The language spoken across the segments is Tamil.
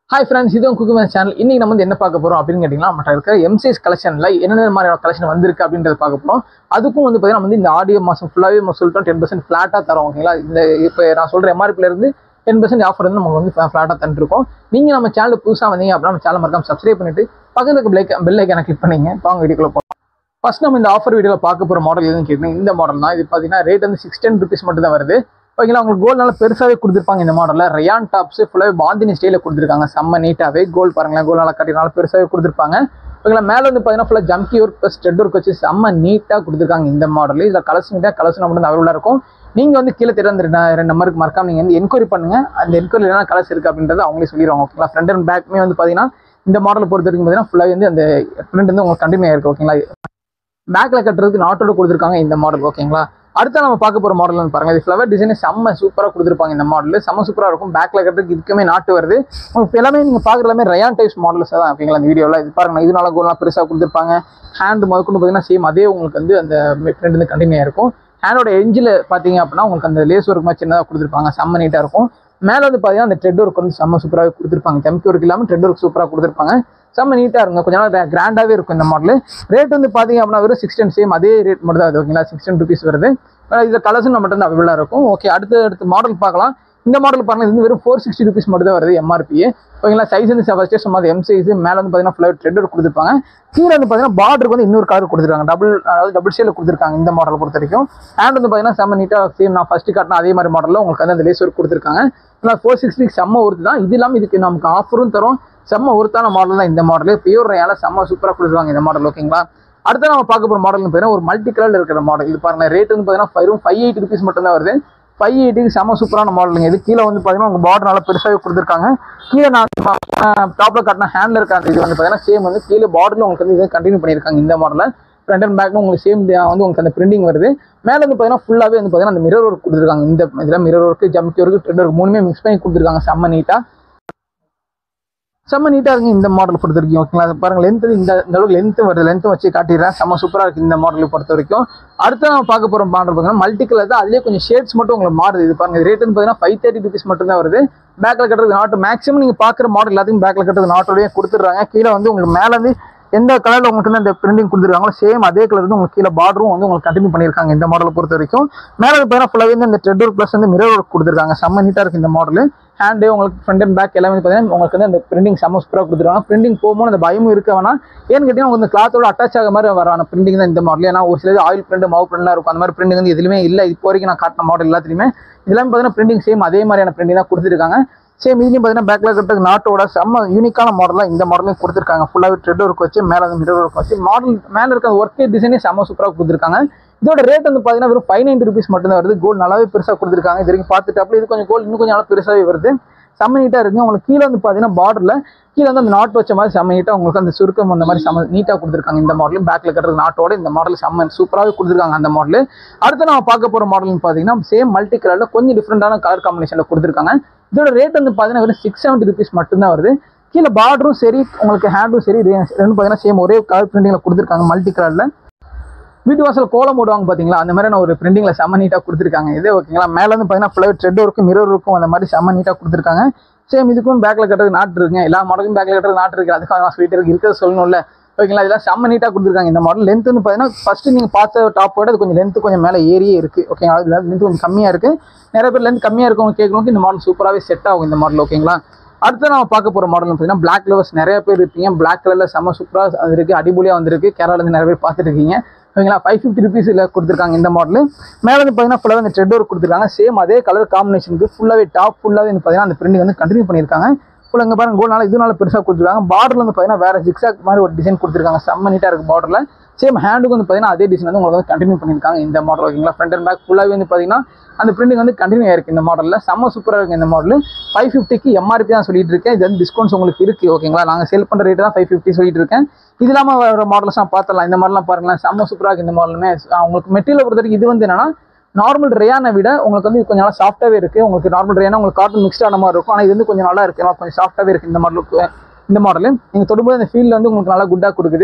ஹாய் ஃப்ரெண்ட்ஸ் இது குக்குமேன் சேனல் இன்னைக்கு நம்ம வந்து என்ன பார்க்க போறோம் அப்படின்னு கேட்டிங்கன்னா நம்மகிட்ட இருக்கிற எம்சிஎஸ் கலெக்ஷனில் என்னென்ன மாதிரியான கலெக்ஷன் வந்திருக்கு அப்படின்றத பார்க்க போறோம் அதுக்கும் வந்து பார்த்தீங்கன்னா நம்ம வந்து இந்த ஆடியோ மாதம் ஃபுல்லாகவே நம்ம சொல்லிட்டோம் டென் பர்சன்ட் ஃப்ளாட்டாக தரோம் ஓகேங்களா இந்த இப்போ நான் சொல்கிற எம்ஆர்பில இருந்து டென் பர்சன்ட் ஆஃபர் வந்து நமக்கு வந்து ஃப்ளாட்டாக தந்துருக்கோம் நீங்கள் நம்ம சேனல் புதுசாக வந்தீங்க அப்படின்னா நம்ம சேனல் மறக்காம சப்ஸ்கிரைப் பண்ணிட்டு பக்கத்துல இருக்க பிளேக் பெல் ஐக்கான கிளிக் பண்ணீங்க வாங்க வீடியோக்குள்ள போகலாம் ஃபர்ஸ்ட் நம்ம இந்த ஆஃபர் வீடியோவில் பார்க்க போகிற மாடல் எதுன்னு கேட்டிங்கன்னா இந்த மாடல் தான் இது பார்த்தீங்கன்னா ரேட் வந்து சிக்ஸ் டென் ருபீஸ் மட்டும் தான் வருது ஓகேங்களா உங்களுக்கு கோல்டு நல்லா பெருசாகவே கொடுத்துருப்பாங்க இந்த மாடலில் ரயான் டாப்ஸ் ஃபுல்லாகவே பாந்தினி ஸ்டைலில் கொடுத்துருக்காங்க செம்ம நீட்டாகவே கோல்டு பாருங்களேன் கோல்டு நல்லா கட்டி நல்லா பெருசாகவே கொடுத்துருப்பாங்க ஓகேங்களா மேலே வந்து பார்த்தீங்கன்னா ஃபுல்லாக ஜம்கி ஒர்க் ப்ளஸ் ஸ்டெட் ஒர்க் வச்சு செம்ம நீட்டாக கொடுத்துருக்காங்க இந்த மாடல் இதில் கலர்ஸ் நீட்டாக கலர்ஸ் நம்ம வந்து அவைலபிளாக இருக்கும் நீங்கள் வந்து கீழே திறந்து ரெண்டு ரெண்டு நம்பருக்கு மறக்காம நீங்கள் வந்து என்கொயரி பண்ணுங்க அந்த என்கொயரி என்ன கலர்ஸ் இருக்குது அப்படின்றத அவங்களே சொல்லிடுவாங்க ஓகேங்களா ஃப்ரண்ட் அண்ட் பேக்குமே வந்து பார்த்தீங்கன்னா இந்த மாடலை பொறுத்த வரைக்கும் பார்த்தீங்கன்னா ஃபுல்லாக வந்து அந்த ஃப்ரண்ட் வந்து உங்களுக்கு கண்டினியூ ஆயிருக்கு ஓகேங்களா பேக்கில் கட்டுறதுக்கு நாட்டோட கொடுத்துருக்காங்க இந்த மாடல் ஓகேங்களா அடுத்து நம்ம பார்க்க போகிற மாடல்னு பாருங்க இது ஃப்ளவர் டிசைன் செம்ம சூப்பராக கொடுத்துருப்பாங்க இந்த மாடல் செம்ம சூப்பராக இருக்கும் பேக்கில் கட்டுறதுக்கு இதுக்குமே நாட்டு வருது உங்களுக்கு எல்லாமே நீங்கள் பார்க்குற எல்லாமே ரயான் டைப்ஸ் மாடல்ஸ் தான் ஓகேங்களா இந்த வீடியோவில் இது பாருங்க இது நல்லா கோலாம் பெருசாக கொடுத்துருப்பாங்க ஹேண்ட் முதற்கொண்டு பார்த்தீங்கன்னா சேம் அதே உங்களுக்கு வந்து அந்த ஃப்ரெண்ட் வந்து கண்டினியூ இருக்கும் ஹேண்டோட எஞ்சில் பார்த்தீங்க அப்படின்னா உங்களுக்கு அந்த லேஸ் ஒர்க் மாதிரி சின்னதாக கொடுத்துருப்பாங்க செம்ம நீட்டாக இருக்கும் மேலே வந்து பார்த்தீங்கன்னா அந்த ட்ரெட் ஒர்க் வந்து செம்ம சூப்பராக கொடுத்துருப்பாங்க கெமிக்கல் ஒர்க் இல்லாமல் ட்ரெட் ஒர்க் சூப்பராக கொடுத்துருப்பாங்க செம்ம நீட்டாக இருக்கும் கொஞ்சம் நாள் கிராண்டாகவே இருக்கும் இந்த மாடல் ரேட் வந்து பார்த்தீங்க அப்படின்னா வெறும் சிக்ஸ்டன் சேம் அதே ரேட் மட்டும் தான் அது ஓகேங்களா சிக்ஸ்டன் ருபீஸ் வருது இதில் கலர்ஸும் நம்ம மட்டும் தான் அவைலபிளாக இருக்கும் ஓகே அடுத்து அடுத்து மாடல் பார்க்கலாம் இந்த மாடல் பாருங்க இது வந்து வெறும் ஃபோர் சிக்ஸ்டி ருபீஸ் மட்டும் தான் வருது எம்ஆர்பி ஓகேங்களா சைஸ் வந்து ஃபஸ்ட்டே சும்மா எம் சைஸ் மேலே வந்து பார்த்தீங்கன்னா ஃபுல்லாக ட்ரெட் கொடுத்துருப்பாங்க கீழே வந்து பார்த்தீங்கன்னா பார்டருக்கு வந்து இன்னொரு கலர் கொடுத்துருக்காங்க டபுள் அதாவது டபுள் ஷேல கொடுத்துருக்காங்க இந்த மாடலை பொறுத்த வரைக்கும் ஹேண்ட் வந்து பார்த்தீங்கன்னா செம்ம நீட்டாக சேம் நான் ஃபஸ்ட்டு காட்டின அதே மாதிரி மாடலில் உங்களுக்கு வந்து அந்த லேஸ் ஒர்க் கொடுத்துருக்காங்க ஃபோர் சிக்ஸ்டி செம்ம ஒருத்து தான் இது இல்லாமல் இதுக்கு நமக்கு ஆஃபரும் தரும் செம்ம ஒருத்தான மாடல் தான் இந்த மாடல் பியூர் ரயால செம்ம சூப்பராக கொடுத்துருவாங்க இந்த மாடல் ஓகேங்களா அடுத்து நம்ம பார்க்க போகிற மாடல்னு பார்த்தீங்கன்னா ஒரு மல்டி கலர் இருக்கிற மாடல் இது பாருங்க ரேட் வந்து பார்த்தீங்கன்னா ஃபைவ் ஃபைவ் எயிட்டி ருபீஸ் மட்டும் தான் வருது ஃபைவ் எயிட்டிக்கு செம்ம சூப்பரான மாடலுங்க இது கீழே வந்து பார்த்தீங்கன்னா உங்கள் பார்டர் நல்லா பெருசாகவே கொடுத்துருக்காங்க கீழே நான் டாப்பில் காட்டின ஹேண்டில் இருக்க அந்த இது வந்து பார்த்தீங்கன்னா சேம் வந்து கீழே பார்டரில் உங்களுக்கு வந்து இதை கண்டினியூ பண்ணியிருக்காங்க இந்த மாடலில் ஃப்ரண்ட் அண்ட் பேக்கும் உங்களுக்கு சேம் வந்து உங்களுக்கு அந்த பிரிண்டிங் வருது மேலே வந்து பார்த்தீங்கன்னா ஃபுல்லாகவே வந்து பார்த்தீங்கன்னா அந்த மிரர் ஒர்க் கொடுத்துருக்காங்க இந்த இதில் மிரர் ஒர்க் ஜம்கி ஒர்க் ட்ரெட் ஒர்க் மூணுமே மிக்ஸ் பண்ணி கொடுத்துருக்காங்க செம்ம நீட்டாக செம்ம நீட்டாக இருக்கு இந்த மாடல் பொறுத்த வரைக்கும் ஓகேங்களா அது பாருங்க லென்த் இந்த இந்த அளவுக்கு லென்த் வருது லென்த் வச்சு காட்டிடுறேன் செம்ம சூப்பராக இருக்கு இந்த மாடலை பொறுத்த வரைக்கும் அடுத்து நம்ம பார்க்க போகிற மாடல் பார்த்தீங்கன்னா மல்டி கலர் தான் அதுலேயே கொஞ்சம் ஷேட்ஸ் மட்டும் உங்களுக்கு மாறுது இது பாருங்க ரேட் வந்து பார்த்தீங்கன்னா ஃபைவ் தேர்ட்டி ருபீஸ் மட்டும் தான் வருது பேக்கில் கட்டுறது நாட்டு மேக்ஸிமம் நீங்கள் பார்க்குற மாடல் எல்லாத்தையும் பேக்கில் கட்டுறது நாட்டோடய கொடுத்துட்றாங்க கீழே வந்து உங்களுக்கு மேலே வந்து எந்த கலரில் உங்களுக்கு வந்து அந்த பிரிண்டிங் கொடுத்துருக்காங்களோ சேம் அதே கலர் வந்து உங்களுக்கு கீழே பார்டரும் வந்து உங்களுக்கு கண்டினியூ பண்ணியிருக்காங்க இந்த மாடலை பொறுத்த வரைக்கும் மேலே பார்த்தீங்கன்னா ஃபுல்லாகவே வந்து இந்த ட்ரெட் ஒர்க் ப்ளஸ் வந்து மிரர் ஒர்க் கொடுத்துருக்காங்க செம்ம நீட்டாக இருக்குது இந்த மாடல் ஹேண்டு உங்களுக்கு ஃப்ரண்ட் அண்ட் பேக் எல்லாமே பார்த்தீங்கன்னா உங்களுக்கு வந்து அந்த பிரிண்டிங் செம்ம சூப்பராக கொடுத்துருவாங்க பிரிண்டிங் போகும்போது அந்த பயமும் இருக்க வேணாம் ஏன்னு கேட்டிங்கன்னா உங்களுக்கு கிளாத்தோட அட்டாச் ஆக மாதிரி வரான பிரிண்டிங் தான் இந்த மாடல் ஏன்னா ஒரு சிலது ஆயில் பிரிண்ட் மாவு பிரிண்டாக இருக்கும் அந்த மாதிரி பிரிண்டிங் வந்து எதுவுமே இல்லை இப்போ வரைக்கும் நான் காட்டின மாடல் எல்லாத்துலையுமே இதெல்லாம் பார்த்தீங்கன்னா பிரிண்டிங் சேம் அதே மாதிரியான பிரிண்டிங் தான் கொடுத்துருக்காங்க சேம் இதுலையும் பார்த்தீங்கன்னா பேக்கில் கட்டுறது நாட்டோட செம்ம யூனிக்கான மாடலாக இந்த மாடலையும் கொடுத்துருக்காங்க ஃபுல்லாகவே ட்ரெட் ஒர்க் வச்சு மேலே வந்து மிரர் ஒர்க் வச்சு மாடல் மேலே இருக்க ஒர்க் டிசைனே செம்ம சூப்பராக கொடுத்துருக்காங்க இதோட ரேட் வந்து பார்த்தீங்கன்னா வெறும் ஃபைவ் நைன்டி ருபீஸ் மட்டும் தான் வருது கோல்டு நல்லாவே பெருசாக கொடுத்துருக்காங்க இது வரைக்கும் பார்த்துட்டு அப்படி இது கொஞ்சம் கோல்டு இன்னும் கொஞ்சம் நல்லா பெருசாகவே வருது செம்ம நீட்டாக இருக்குது உங்களுக்கு கீழே வந்து பார்த்தீங்கன்னா பார்டரில் கீழே வந்து அந்த நாட் வச்ச மாதிரி செம்ம நீட்டாக உங்களுக்கு அந்த சுருக்கம் அந்த மாதிரி செம்ம நீட்டாக கொடுத்துருக்காங்க இந்த மாடலும் பேக்கில் கட்டுறது நாட்டோட இந்த மாடல் செம்ம சூப்பராகவே கொடுத்துருக்காங்க அந்த மாடல் அடுத்து நம்ம பார்க்க போகிற மாடல்னு பார்த்தீங்கன்னா சேம் மல்டி கலரில் கொஞ்சம் டிஃப்ரெண்டான கலர் காம்பினேஷனில் கொடுத்துருக்காங்க இதோட ரேட் வந்து பார்த்தீங்கன்னா வெறும் சிக்ஸ் செவன்ட்டி ருபீஸ் மட்டும்தான் வருது கீழே பார்டரும் சரி உங்களுக்கு ஹேண்டும் சரி ரெண்டு பார்த்தீங்கன்னா சேம் ஒரே கலர் பிரிண்டிங்கில் கொடுத்துருக்காங்க மல்டி கலரில் வீட்டு வாசல் கோலம் போடுவாங்க பார்த்தீங்களா அந்த மாதிரி ஒரு பிரிண்டிங்கில் செம்ம நீட்டாக கொடுத்துருக்காங்க இதே ஓகேங்களா மேலே வந்து பார்த்தீங்கன்னா ஃபுல்லாக ட்ரெட் இருக்கும் மிரர் இருக்கும் அந்த மாதிரி செம்ம நீட்டாக கொடுத்துருக்காங்க சேம் இதுக்கும் பேக்கில் கட்டுறது நாட்டு இருக்குங்க எல்லா மாடலுக்கும் பேக்கில் கட்டுறது நாட்டு இருக்குது அதுக்காக நான் சொல்லிட்டு இருக்கு இருக்கிறது சொல்லணும்ல ஓகேங்களா இதெல்லாம் செம்ம நீட்டாக கொடுத்துருக்காங்க இந்த மாடல் லென்த் வந்து பார்த்தீங்கன்னா ஃபஸ்ட்டு நீங்கள் பார்த்த டாப்போட அது கொஞ்சம் லென்த் கொஞ்சம் மேலே ஏறியே இருக்குது ஓகேங்களா அதில் லென்த் கொஞ்சம் கம்மியாக இருக்குது நிறைய பேர் லென்த் கம்மியாக இருக்கவங்க கேட்கணும் இந்த மாடல் சூப்பராகவே செட் ஆகும் இந்த மாடல் ஓகேங்களா அடுத்து நம்ம பார்க்க போகிற மாடல் பார்த்தீங்கன்னா பிளாக் லவர்ஸ் நிறைய பேர் இருப்பீங்க பிளாக் கலரில் செம்ம சூப்பராக வந்திருக்கு அடிபொலியாக வந்திருக்கு கேரளாலேருந்து நிறைய பேர் பார்த்துட்டு இருக்கீங்க ஓகேங்களா ஃபைவ் ஃபிஃப்டி ருபீஸில் கொடுத்துருக்காங்க இந்த மாடல் மேலே வந்து பார்த்தீங்கன்னா ஃபுல்லாக வந்து ட்ரெட் ஒர்க் கொடுத்துருக்காங்க சேம் அதே கலர் காம்பினேஷனுக்கு ஃபுல்லாகவே டாப் ஃபுல்லாகவே வந்து பார்த்தீங்கன்னா அந்த பிரிண்டிங் வந்து கண்டினியூ பண்ணியிருக்காங்க ஃபுல்லாக இங்கே பாருங்க கோல்னால இதனால பெருசாக கொடுத்துருக்காங்க பார்டரில் வந்து பார்த்தீங்கன்னா வேறு ஜிக்ஸாக் மாதிரி ஒரு டிசைன் கொடுத்துருக்காங்க செம்ம நீட்டாக இருக்குது பார்டரில் சேம் ஹேண்டுக்கு வந்து பார்த்தீங்கன்னா அதே டிசைன் வந்து உங்களுக்கு வந்து கண்டினியூ பண்ணியிருக்காங்க இந்த மாடல் ஓகேங்களா ஃப்ரண்ட் அண்ட் பேக் ஃபுல்லாகவே வந்து பார்த்தீங்கன்னா அந்த பிரிண்டிங் வந்து கண்டினியூ ஆயிருக்கு இந்த மாடலில் செம்ம சூப்பராக இருக்குது இந்த மாடல் ஃபைவ் ஃபிஃப்டிக்கு எம்ஆர்பி தான் சொல்லிட்டு இருக்கேன் இது வந்து டிஸ்கவுண்ட்ஸ் உங்களுக்கு இருக்குது ஓகேங்களா நாங்கள் சேல் பண்ணுற ரேட்டு தான் ஃபைவ் ஃபிஃப்டி சொல்லிட்டு இருக்கேன் இது இல்லாமல் வர மாடல்ஸ்லாம் பார்த்துடலாம் இந்த மாதிரிலாம் பாருங்களேன் செம்ம சூப்பராக இருக்குது இந்த மாடலுமே உங்களுக்கு மெட்டீரியல் பொறுத்த வரைக்கும் இது வந்து என்னன்னா நார்மல் ரேயானை விட உங்களுக்கு வந்து இது கொஞ்சம் நல்லா சாஃப்ட்டாகவே இருக்குது உங்களுக்கு நார்மல் ரேனா உங்களுக்கு காட்டன் மிக்ஸ்ட் ஆன மாதிரி இருக்கும் ஆனால் இது வந்து கொஞ்சம் நல்லா இருக்குது கொஞ்சம் சாஃப்ட்டாகவே இருக்குது இந்த மாடலுக்கு இந்த மாடல் நீங்கள் தொடும்போது அந்த ஃபீல் வந்து உங்களுக்கு நல்லா குட்டாக கொடுக்குது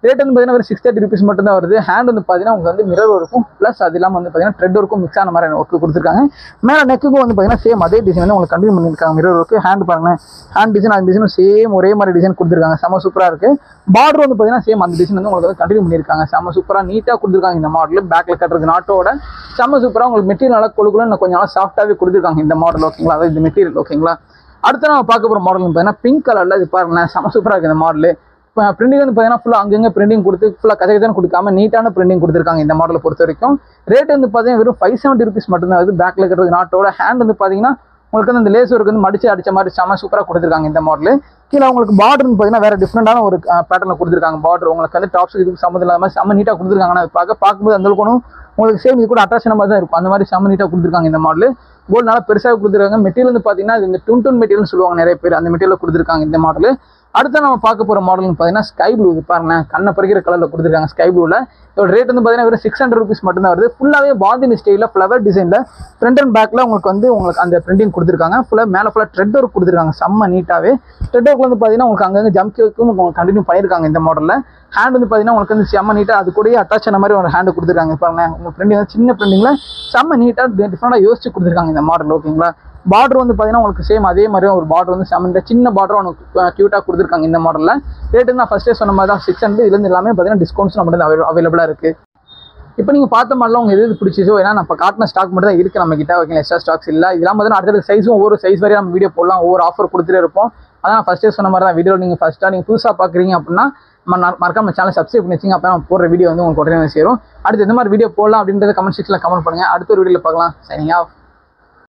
ரேட் வந்து பார்த்தீங்கன்னா ஒரு சிக்ஸ் தேர்ட்டி ருபீஸ் மட்டும் தான் வருது ஹேண்ட் வந்து பார்த்தீங்கன்னா உங்களுக்கு வந்து மிரர் ஒர்க்கும் ப்ளஸ் அது இல்லாமல் வந்து பார்த்தீங்கன்னா த்ரெட் ஒர்க்கும் மிக்ஸ் ஆன மாதிரி ஒர்க்கு கொடுத்துருக்காங்க மேலே நெக்குக்கும் வந்து பார்த்தீங்கன்னா சேம் அதே டிசைன் வந்து உங்களுக்கு கண்டினியூ பண்ணியிருக்காங்க மிரர் ஒர்க்கு ஹேண்ட் பாருங்க ஹேண்ட் டிசைன் அந்த டிசைனும் சேம் ஒரே மாதிரி டிசைன் கொடுத்துருக்காங்க செம சூப்பராக இருக்கு பார்டர் வந்து பார்த்தீங்கன்னா சேம் அந்த டிசைன் வந்து உங்களுக்கு வந்து கண்டினியூ பண்ணியிருக்காங்க செம சூப்பராக நீட்டாக கொடுத்துருக்காங்க இந்த மாடல் பேக்கில் கட்டுறது நாட்டோட செம சூப்பராக உங்களுக்கு மெட்டீரியல் நல்லா கொடுக்கணும் இன்னும் கொஞ்சம் நல்லா சாஃப்டாகவே கொடுத்துருக்காங்க இந்த மாடல் ஓகேங்களா அதாவது இந்த மெட்டீரியல் ஓகேங்களா அடுத்து நம்ம பார்க்க போகிற மாடல் பார்த்தீங்கன்னா பிங்க் கலரில் இது பாருங்களேன் செம சூப்பராக இருக்குது இந்த மாடல் இப்போ பிரிண்டிங் வந்து பார்த்தீங்கன்னா ஃபுல்லாக அங்கங்கே பிரிண்டிங் கொடுத்து ஃபுல்லாக கதை கதைன்னு கொடுக்காம நீட்டான பிரிண்டிங் கொடுத்துருக்காங்க இந்த மாடலை பொறுத்த வரைக்கும் ரேட் வந்து பார்த்தீங்கன்னா வெறும் ஃபைவ் செவன்ட்டி ருபீஸ் மட்டும்தான் வருது பேக்கில் இருக்கிறது நாட்டோட ஹேண்ட் வந்து பார்த்தீங்கன்னா உங்களுக்கு வந்து இந்த லேஸ் ஒர்க் வந்து மடிச்சு அடிச்ச மாதிரி செம சூப்பராக கொடுத்துருக்காங்க இந்த மாடல் கீழே உங்களுக்கு பார்டர் பார்த்தீங்கன்னா வேற டிஃப்ரெண்டான ஒரு பேட்டர்ல கொடுத்துருக்காங்க பார்டர் உங்களுக்கு வந்து டாப்ஸ் இதுக்கு சம்மந்தம் இல்லாம செம்ம நீட்டாக கொடுத்துருக்காங்க நான் பார்க்க பார்க்கும்போது அந்த அளவுக்கு ஒன்றும் உங்களுக்கு சேம் இது கூட அட்ராக்ஷன் மாதிரி தான் இருக்கும் அந்த மாதிரி செம்ம நீட்டாக கொடுத்துருக்காங்க இந்த மாடல் கோல்டு நல்லா பெருசாக கொடுத்துருக்காங்க மெட்டீரியல் வந்து பார்த்தீங்கன்னா இது இந்த டுன் டுன் மெட்டீரியல் சொல்லுவாங்க நிறைய பேர் அந்த மெட்டீரியல் கொடுத்துருக்காங்க இந்த மாடல் அடுத்து நம்ம பார்க்க போகிற மாடல்னு பார்த்தீங்கன்னா ஸ்கை ப்ளூ இது பாருங்களேன் கண்ணை பறிக்கிற கலரில் கொடுத்துருக்காங்க ஸ்கை ப்ளூவில் இதோட ரேட் வந்து பார்த்தீங்கன்னா வெறும் சிக்ஸ் ஹண்ட்ரட் ருபீஸ் மட்டும் தான் வருது ஃபுல்லாகவே பாந்தினி ஸ்டைலில் ஃப்ளவர் டிசைனில் ஃப்ரண்ட் அண்ட் பேக்கில் உங்களுக்கு வந்து உங்களுக்கு அந்த பிரிண்டிங் கொடுத்துருக்காங்க ஃபுல்லாக மேலே ஃபுல்லாக த்ரெட் ஒர்க் கொடுத்துருக்காங்க செம்ம நீட்டாகவே த்ரெட் ஒர்க் வந்து பார்த்தீங்கன்னா உங்களுக்கு அங்கங்கே ஜம்ப் ஒர்க்கும் உங்களுக்கு கண்டினியூ பண்ணியிருக்காங்க இந்த மாடலில் ஹேண்ட் வந்து பார்த்தீங்கன்னா உங்களுக்கு வந்து செம்ம நீட்டாக அது கூடயே அட்டாச் ஆன மாதிரி ஒரு ஹேண்டு கொடுத்துருக்காங்க பாருங்க உங்கள் பிரிண்டிங் வந்து சின்ன பிரிண்டிங்கில் செம்ம நீட்டாக டிஃப்ரெண்டாக யோசிச்சு கொடுத்துருக்காங்க இந்த மாடல் ஓகேங்களா பார்டர் வந்து பார்த்தீங்கன்னா உங்களுக்கு சேம் அதே மாதிரி ஒரு பார்டர் வந்து செம்ம neat ஆ சின்ன பார்டர் உனக்கு க்யூட்டாக கொடுத்துருக்காங்க இந்த மாடலில் ரேட்டு நான் ஃபஸ்ட்டே சொன்ன மாதிரி தான் சிக்ஸ் ஹண்ட்ரட் இதுலேருந்து எல்லாமே பார்த்தீங்கன்னா டிஸ்கவுண்ட்ஸ் நம்மகிட்ட அவைலபிளாக இருக்குது இப்போ நீங்கள் பார்த்த மாடலாம் உங்க எது எது பிடிச்சிச்சோ ஏன்னா நம்ம காட்டின ஸ்டாக் மட்டும் தான் இருக்குது நம்ம கிட்ட ஓகே எக்ஸ்ட்ரா ஸ்டாக்ஸ் இல்லை இதெல்லாம் பார்த்தீங்கன்னா அடுத்த சைஸும் ஒவ்வொரு சைஸ் வரையும் நம்ம வீடியோ போடலாம் ஒவ்வொரு ஆஃபர் கொடுத்துட்டே இருப்போம் அதான் நான் ஃபஸ்ட்டே சொன்ன மாதிரி தான் வீடியோ நீங்கள் ஃபஸ்ட்டாக நீங்கள் புதுசாக பார்க்குறீங்க அப்படின்னா நம்ம ந- மறக்காம சேனல் சப்ஸ்கிரைப் பண்ணி வச்சிங்க அப்போ நம்ம போடுற வீடியோ வந்து உங்களுக்கு உடனே சேரும் அடுத்து எந்த மாதிரி வீடியோ போடலாம் அப்படின்றத கமெண்ட் செக்ஷனில் கமெண்ட் பண்ணுங்கள் அடுத்த ஒரு வீடியோவில் பார்க்கலாம் சைனிங் ஆஃப்